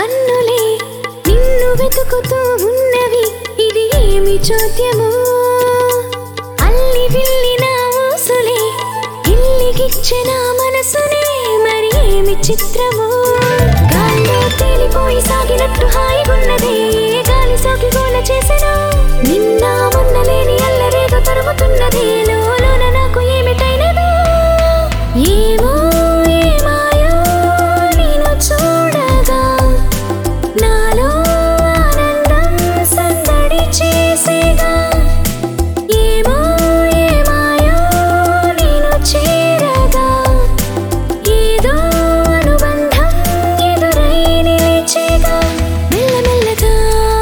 కన్నులే నిన్ను వెతుకుతూ ఉన్నవి ఇది ఏమి చోద్యము అల్లి విల్లిన ఊసులే ఇల్లిగిచ్చిన మనసునే మరి ఏమి చిత్రము గాల్లో తేలిపోయి సాగినట్టు హాయిగున్నదే గాలి సోకి గోల చేసెను నిన్న మొన్న లేని అల్లరేదో తరుముతున్నదే లోలోన నాకు ఏమిటైనదో ఏమో ఏమాయో నేను చూడగా నాలో ఆనందం సందడి చేసేగా ఏమో ఏమాయో నేను చేరగా ఏదో అనుబంధం ఎదురై నిలిచేగా మెల్లమెల్లగా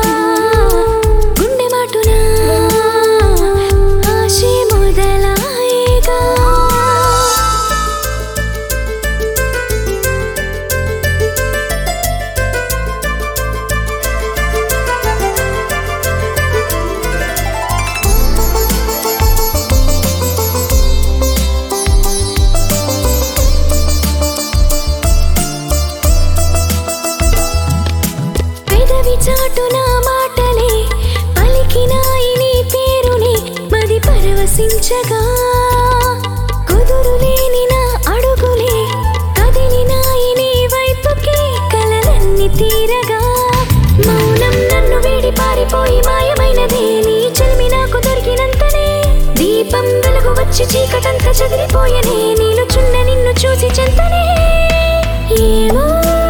గుండె మాటున ఆశే మొదలాయేగా పెదవి చాటున మాటలే పలికినాయి నీ పేరునే మది పరవశించగా కుదురులేని నా అడుగులే కదిలినాయి నీ వైపుకి కలలన్నీ తీరగా మౌనం నన్ను వీడి పారిపోయి మాయమైనదే నీ చెలిమి నాకు దొరికినంతనే దీపం వెలుగు వచ్చి చీకటంతా చెదిరిపోయనే నిలుచున్న నిన్ను చూసి చెంతనే ఏమో